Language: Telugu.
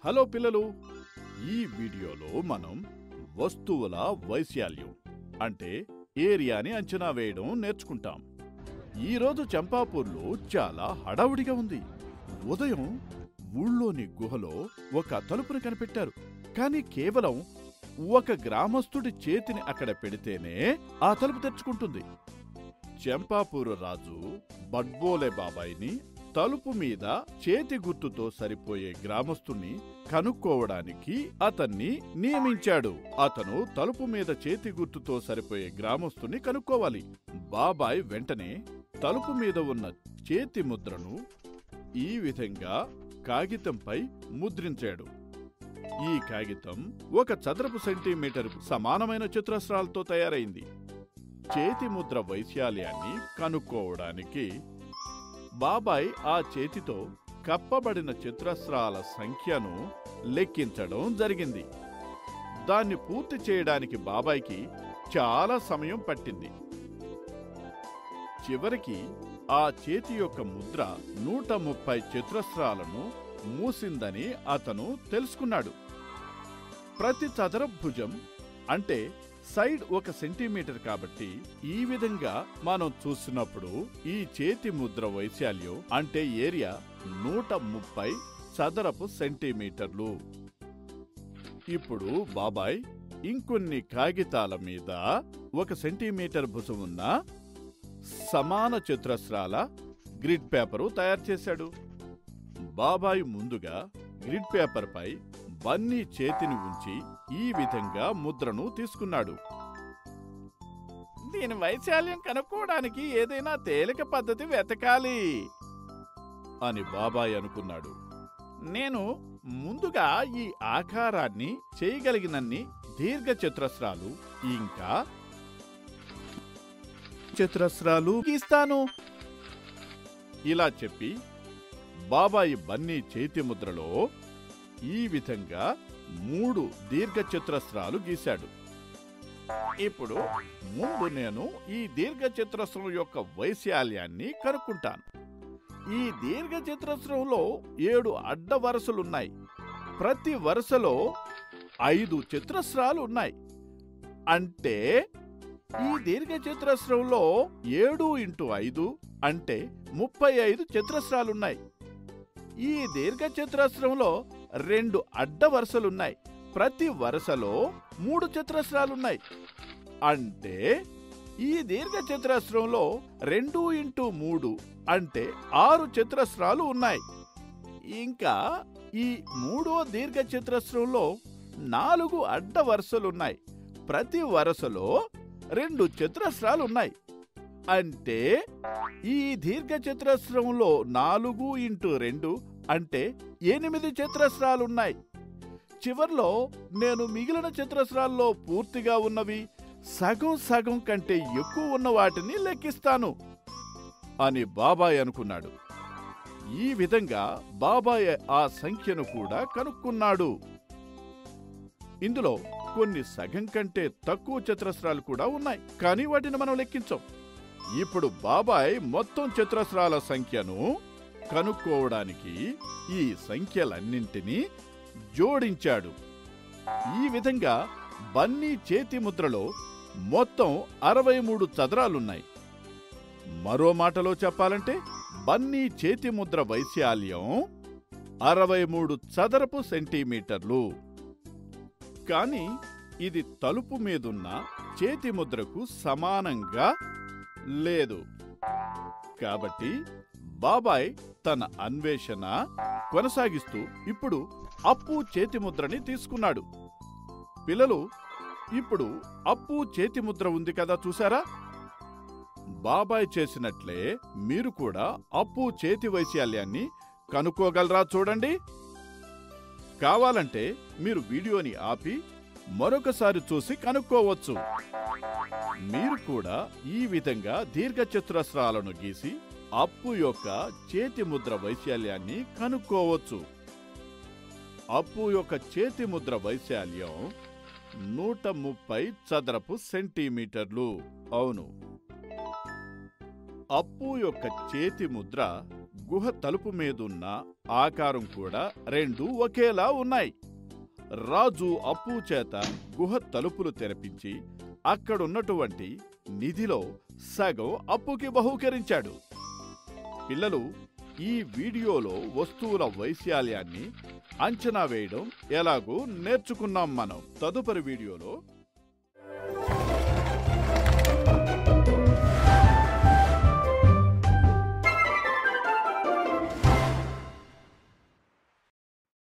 హలో పిల్లలు ఈ వీడియోలో మనం వస్తువుల వైశాల్యం అంటే ఏరియాని అంచనా వేయడం నేర్చుకుంటాం ఈరోజు చంపాపూర్లో చాలా హడావుడిగా ఉంది ఉదయం ఊళ్ళోని గుహలో ఒక తలుపుని కనిపెట్టారు కానీ కేవలం ఒక గ్రామస్తుడి చేతిని అక్కడ పెడితేనే ఆ తలుపు తెరుచుకుంటుంది చెంపాపూరు రాజు బడ్బోలే బాబాయిని తలుపు మీద చేతి గుర్తుతో సరిపోయే గ్రామస్తుణ్ణి కనుక్కోవడానికి అతన్ని నియమించాడు అతను తలుపు మీద చేతి గుర్తుతో సరిపోయే గ్రామస్తుని కనుక్కోవాలి బాబాయ్ వెంటనే తలుపు మీద ఉన్న చేతి ముద్రను ఈ విధంగా కాగితంపై ముద్రించాడు ఈ కాగితం ఒక చదరపు సెంటీమీటర్ సమానమైన చతురస్రాలతో తయారైంది చేతి ముద్ర వైశాల్యాన్ని కనుక్కోవడానికి బాబాయ్ ఆ చేతితో కప్పబడిన చతురస్రాల సంఖ్యను లెక్కించడం జరిగింది దాన్ని పూర్తి చేయడానికి బాబాయ్కి చాలా సమయం పట్టింది చివరికి ఆ చేతి యొక్క ముద్ర నూట ముప్పై చతురస్రాలను మూసిందని అతను తెలుసుకున్నాడు ప్రతి చదరపు భుజం అంటే సైడ్ ఒక సెంటీమీటర్ కాబట్టి ఈ విధంగా మనం చూసినప్పుడు ఈ చేతి ముద్ర వైశాల్యం అంటే ఏరియా నూట ముప్పై చదరపు సెంటీమీటర్లు ఇప్పుడు బాబాయ్ ఇంకొన్ని కాగితాల మీద ఒక సెంటీమీటర్ భుజం ఉన్న సమాన చతురస్రాల గ్రిడ్ పేపరు తయారు చేశాడు బాబాయ్ ముందుగా గ్రిడ్ పేపర్పై బన్నీ చేతిని ఉంచి ఈ విధంగా ముద్రను తీసుకున్నాడు దీని వైశాల్యం కనుక్కోవడానికి ఏదైనా తేలిక పద్ధతి వెతకాలి అని బాబాయ్ అనుకున్నాడు నేను ముందుగా ఈ ఆకారాన్ని చేయగలిగినన్ని దీర్ఘ చతురస్రాలు ఇంకా చతురస్రాలు గీస్తాను ఇలా చెప్పి బాబాయి బన్నీ చేతి ముద్రలో ఈ విధంగా మూడు దీర్ఘ చతురస్రాలు గీశాడు ఇప్పుడు ముందు నేను ఈ దీర్ఘ చతురస్రం యొక్క వైశాల్యాన్ని కనుక్కుంటాను ఈ దీర్ఘ చతురస్రంలో ఏడు అడ్డ వరుసలున్నాయి ప్రతి వరుసలో ఐదు చతురస్రాలు ఉన్నాయి అంటే ఈ దీర్ఘ చతురస్రంలో ఏడు ఇంటూ ఐదు అంటే ముప్పై ఐదు చతురస్రాలున్నాయి ఈ దీర్ఘ చతురస్రంలో రెండు అడ్డ వరుసలున్నాయి ప్రతి వరుసలో మూడు చతురస్రాలున్నాయి అంటే ఈ దీర్ఘ చతురస్రంలో రెండు ఇంటూ మూడు అంటే ఆరు చతురస్రాలు ఉన్నాయి ఇంకా ఈ మూడో దీర్ఘ చతురస్రంలో నాలుగు అడ్డ వరుసలున్నాయి ప్రతి వరుసలో రెండు చతురస్రాలు ఉన్నాయి అంటే ఈ దీర్ఘ చతురస్రంలో నాలుగు ఇంటూ రెండు అంటే ఎనిమిది చతురస్రాలున్నాయి చివర్లో నేను మిగిలిన చతురస్రాల్లో పూర్తిగా ఉన్నవి సగం సగం కంటే ఎక్కువ ఉన్న వాటిని లెక్కిస్తాను అని బాబాయ్ అనుకున్నాడు ఈ విధంగా బాబాయ్ ఆ సంఖ్యను కూడా కనుక్కున్నాడు ఇందులో కొన్ని సగం కంటే తక్కువ చతురస్రాలు కూడా ఉన్నాయి కానీ వాటిని మనం లెక్కించాం ఇప్పుడు బాబాయ్ మొత్తం చతురస్రాల సంఖ్యను కనుక్కోవడానికి ఈ సంఖ్యలన్నింటినీ జోడించాడు ఈ విధంగా బన్నీ చేతి ముద్రలో మొత్తం అరవై మూడు చదరాలున్నాయి మరో మాటలో చెప్పాలంటే బన్నీ చేతి ముద్ర వైశాల్యం అరవై మూడు చదరపు సెంటీమీటర్లు కానీ ఇది తలుపు మీదున్న చేతి ముద్రకు సమానంగా లేదు కాబట్టి బాబాయ్ తన అన్వేషణ కొనసాగిస్తూ ఇప్పుడు అప్పు చేతి ముద్రని తీసుకున్నాడు పిల్లలు ఇప్పుడు అప్పు చేతి ముద్ర ఉంది కదా చూసారా బాబాయ్ చేసినట్లే మీరు కూడా అప్పు చేతి వైశాల్యాన్ని కనుక్కోగలరా చూడండి కావాలంటే మీరు వీడియోని ఆపి మరొకసారి చూసి కనుక్కోవచ్చు మీరు కూడా ఈ విధంగా దీర్ఘచతురస్రాలను గీసి అప్పు యొక్క చేతి ముద్ర వైశాల్యాన్ని కనుక్కోవచ్చు అప్పు యొక్క చేతి ముద్ర వైశాల్యం నూట ముప్పై చదరపు సెంటీమీటర్లు అవును అప్పు యొక్క చేతి ముద్ర గుహ తలుపు మీదున్న ఆకారం కూడా రెండు ఒకేలా ఉన్నాయి రాజు అప్పు చేత గుహ తలుపులు తెరపించి అక్కడున్నటువంటి నిధిలో సగం అప్పుకి బహూకరించాడు పిల్లలు ఈ వీడియోలో వస్తువుల వైశాల్యాన్ని అంచనా వేయడం ఎలాగో నేర్చుకున్నాం మనం తదుపరి వీడియోలో